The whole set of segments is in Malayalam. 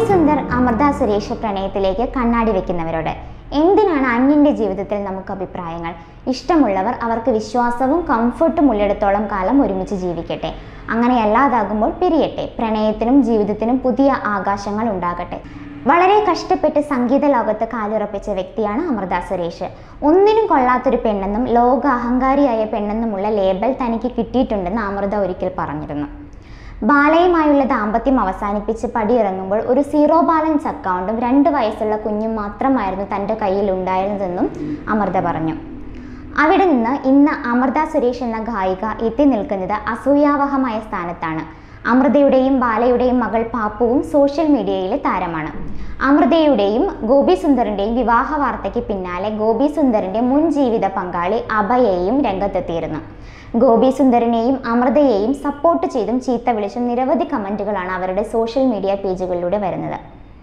സുന്ദർ അമൃത സുരേഷ് പ്രണയത്തിലേക്ക് കണ്ണാടി വെക്കുന്നവരോട് എന്തിനാണ് അന്യന്റെ ജീവിതത്തിൽ നമുക്ക് അഭിപ്രായങ്ങൾ ഇഷ്ടമുള്ളവർ അവർക്ക് വിശ്വാസവും കംഫർട്ടും ഉള്ളിടത്തോളം കാലം ഒരുമിച്ച് ജീവിക്കട്ടെ അങ്ങനെയല്ലാതാകുമ്പോൾ പിരിയട്ടെ പ്രണയത്തിനും ജീവിതത്തിനും പുതിയ ആകാശങ്ങൾ ഉണ്ടാകട്ടെ വളരെ കഷ്ടപ്പെട്ട് സംഗീത ലോകത്ത് കാലുറപ്പിച്ച വ്യക്തിയാണ് അമൃത സുരേഷ് ഒന്നിനും കൊള്ളാത്തൊരു പെണ്ണെന്നും ലോക അഹങ്കാരിയായ പെണ്ണെന്നുമുള്ള ലേബൽ തനിക്ക് കിട്ടിയിട്ടുണ്ടെന്ന് അമൃത ഒരിക്കൽ പറഞ്ഞിരുന്നു ബാലയുമായുള്ള ദാമ്പത്യം അവസാനിപ്പിച്ച് പടിയിറങ്ങുമ്പോൾ ഒരു സീറോ ബാലൻസ് അക്കൗണ്ടും രണ്ട് വയസ്സുള്ള കുഞ്ഞും മാത്രമായിരുന്നു തൻ്റെ കയ്യിൽ ഉണ്ടായിരുന്നതെന്നും അമൃത പറഞ്ഞു അവിടെ നിന്ന് ഇന്ന് അമൃത സുരേഷ് എന്ന ഗായിക എത്തി നിൽക്കുന്നത് അസൂയാവഹമായ സ്ഥാനത്താണ് അമൃതയുടെയും ബാലയുടെയും മകൾ പാപ്പുവും സോഷ്യൽ മീഡിയയിലെ താരമാണ് അമൃതയുടെയും ഗോപി സുന്ദറിൻ്റെയും വിവാഹ വാർത്തയ്ക്ക് പിന്നാലെ ഗോപി സുന്ദറിൻ്റെ മുൻ ജീവിത പങ്കാളി അഭയെയും രംഗത്തെത്തിയിരുന്നു ഗോപി സുന്ദറിനെയും അമൃതയെയും സപ്പോർട്ട് ചെയ്തും ചീത്ത വിളിച്ചും നിരവധി കമൻറ്റുകളാണ് അവരുടെ സോഷ്യൽ മീഡിയ പേജുകളിലൂടെ വരുന്നത്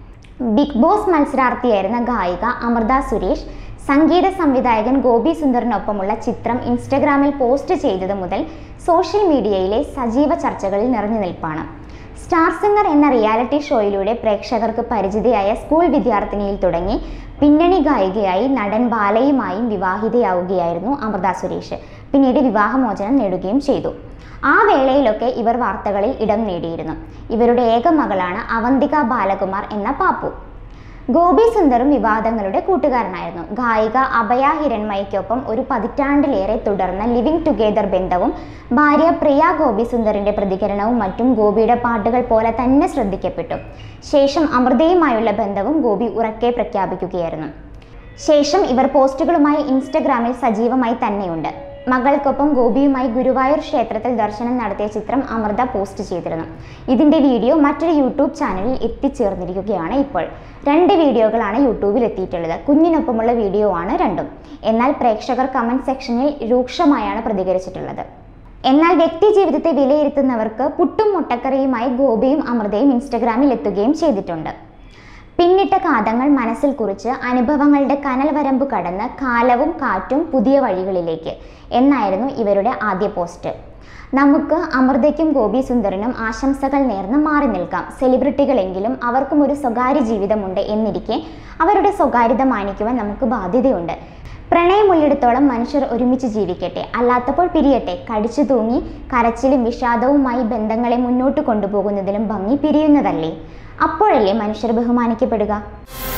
ബിഗ് ബോസ് മത്സരാർത്ഥിയായിരുന്ന ഗായിക അമൃത സുരേഷ് സംഗീത സംവിധായകൻ ഗോപി സുന്ദറിനൊപ്പമുള്ള ചിത്രം ഇൻസ്റ്റഗ്രാമിൽ പോസ്റ്റ് ചെയ്തത് മുതൽ സോഷ്യൽ മീഡിയയിലെ സജീവ ചർച്ചകളിൽ നിറഞ്ഞു നിൽപ്പാണ് സ്റ്റാർ സിംഗർ എന്ന റിയാലിറ്റി ഷോയിലൂടെ പ്രേക്ഷകർക്ക് പരിചിതയായ സ്കൂൾ വിദ്യാർത്ഥിനിയിൽ തുടങ്ങി പിന്നണി ഗായികയായി നടൻ ബാലയുമായും വിവാഹിതയാവുകയായിരുന്നു അമൃത സുരേഷ് പിന്നീട് വിവാഹമോചനം നേടുകയും ചെയ്തു ആ വേളയിലൊക്കെ ഇവർ വാർത്തകളിൽ ഇടം നേടിയിരുന്നു ഇവരുടെ ഏക മകളാണ് അവന്തിക ബാലകുമാർ എന്ന പാപ്പു ഗോപി സുന്ദറും വിവാദങ്ങളുടെ കൂട്ടുകാരനായിരുന്നു ഗായിക അഭയ ഹിരൺമയ്ക്കൊപ്പം ഒരു പതിറ്റാണ്ടിലേറെ തുടർന്ന ലിവിംഗ് ടുഗെദർ ബന്ധവും ഭാര്യ പ്രിയ ഗോപി സുന്ദറിന്റെ പ്രതികരണവും മറ്റും ഗോപിയുടെ പാട്ടുകൾ പോലെ തന്നെ ശ്രദ്ധിക്കപ്പെട്ടു ശേഷം അമൃതയുമായുള്ള ബന്ധവും ഗോപി ഉറക്കെ പ്രഖ്യാപിക്കുകയായിരുന്നു ശേഷം ഇവർ പോസ്റ്റുകളുമായി ഇൻസ്റ്റഗ്രാമിൽ സജീവമായി തന്നെയുണ്ട് മകൾക്കൊപ്പം ഗോപിയുമായി ഗുരുവായൂർ ക്ഷേത്രത്തിൽ ദർശനം നടത്തിയ ചിത്രം അമൃത പോസ്റ്റ് ചെയ്തിരുന്നു ഇതിന്റെ വീഡിയോ മറ്റൊരു യൂട്യൂബ് ചാനലിൽ എത്തിച്ചേർന്നിരിക്കുകയാണ് ഇപ്പോൾ രണ്ട് വീഡിയോകളാണ് യൂട്യൂബിൽ എത്തിയിട്ടുള്ളത് കുഞ്ഞിനൊപ്പമുള്ള വീഡിയോ ആണ് രണ്ടും എന്നാൽ പ്രേക്ഷകർ കമന്റ് സെക്ഷനിൽ രൂക്ഷമായാണ് പ്രതികരിച്ചിട്ടുള്ളത് എന്നാൽ വ്യക്തി ജീവിതത്തെ വിലയിരുത്തുന്നവർക്ക് പുട്ടും മുട്ടക്കറിയുമായി ഗോപിയും അമൃതയും ഇൻസ്റ്റഗ്രാമിൽ എത്തുകയും ചെയ്തിട്ടുണ്ട് പിന്നിട്ട കാതങ്ങൾ മനസ്സിൽ കുറിച്ച് അനുഭവങ്ങളുടെ കനൽ വരമ്പ് കടന്ന് കാലവും കാറ്റും പുതിയ വഴികളിലേക്ക് എന്നായിരുന്നു ഇവരുടെ ആദ്യ പോസ്റ്റ് നമുക്ക് അമൃതയ്ക്കും ഗോപി സുന്ദറിനും ആശംസകൾ നേർന്ന് മാറി നിൽക്കാം സെലിബ്രിറ്റികളെങ്കിലും അവർക്കും ഒരു സ്വകാര്യ ജീവിതമുണ്ട് എന്നിരിക്കെ അവരുടെ സ്വകാര്യത മാനിക്കുവാൻ നമുക്ക് ബാധ്യതയുണ്ട് പ്രണയമുള്ളിടത്തോളം മനുഷ്യർ ഒരുമിച്ച് ജീവിക്കട്ടെ അല്ലാത്തപ്പോൾ പിരിയട്ടെ കടിച്ചു തൂങ്ങി കരച്ചിലും വിഷാദവുമായി ബന്ധങ്ങളെ മുന്നോട്ട് കൊണ്ടുപോകുന്നതിലും ഭംഗി പിരിയുന്നതല്ലേ അപ്പോഴല്ലേ മനുഷ്യർ ബഹുമാനിക്കപ്പെടുക